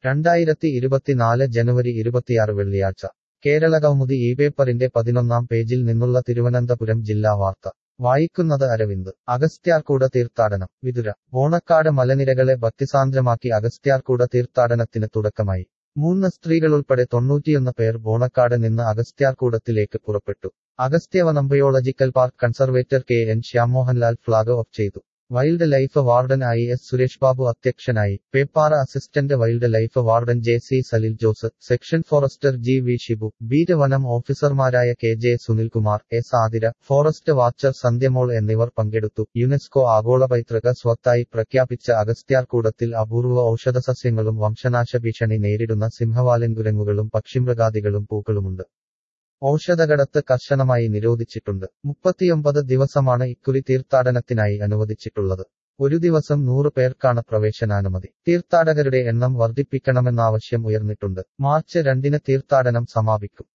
രണ്ടായിരത്തി ഇരുപത്തിനാല് ജനുവരി ഇരുപത്തിയാറ് വെള്ളിയാഴ്ച കേരളകൗമുദി ഈ പേപ്പറിന്റെ പതിനൊന്നാം പേജിൽ നിന്നുള്ള തിരുവനന്തപുരം ജില്ലാ വാർത്ത വായിക്കുന്നത് അരവിന്ദ് അഗസ്ത്യാർകൂട തീർത്ഥാടനം വിതുര ഓണക്കാട് മലനിരകളെ ഭക്തിസാന്ദ്രമാക്കി അഗസ്ത്യാർകൂട തീർത്ഥാടനത്തിന് തുടക്കമായി മൂന്ന് സ്ത്രീകളുൾപ്പെടെ തൊണ്ണൂറ്റിയൊന്ന് പേർ ബോണക്കാട് നിന്ന് അഗസ്ത്യാർകൂടത്തിലേക്ക് പുറപ്പെട്ടു Agasthyavanam biological park conservator K N Shyamohanlal flag off ചെയ്തു വൈൽഡ് ലൈഫ് വാർഡൻ ആയി എസ് സുരേഷ് ബാബു അധ്യക്ഷനായി Peppara assistant wildlife warden J C Salil Jose section forester G V Shibu beat വനം ഓഫീസർമാരായ K J Sunilkumar S Athira forest watcher Sandhyamol എന്നിവർ പങ്കെടുത്തു യുനെസ്കോ ആഗോള പൈതൃക സ്വത്തായി പ്രഖ്യാപിച്ച അഗസ്ത്യാർകൂടത്തിൽ അപൂർവ ഔഷധസസ്യങ്ങളും വംശനാശ ഭീഷണി നേരിടുന്ന സിംഹവാലൻ കുരങ്ങുകളും പക്ഷിമൃഗാദികളും പൂക്കളുമുണ്ട് ഔഷധകടത്ത് കർശനമായി നിരോധിച്ചിട്ടുണ്ട് മുപ്പത്തിയൊമ്പത് ദിവസമാണ് ഇക്കുറി തീർത്ഥാടനത്തിനായി അനുവദിച്ചിട്ടുള്ളത് ഒരു ദിവസം നൂറ് പേർക്കാണ് പ്രവേശനാനുമതി തീർത്ഥാടകരുടെ എണ്ണം വർദ്ധിപ്പിക്കണമെന്ന ആവശ്യം ഉയർന്നിട്ടുണ്ട് മാർച്ച് രണ്ടിന് തീർത്ഥാടനം സമാപിക്കും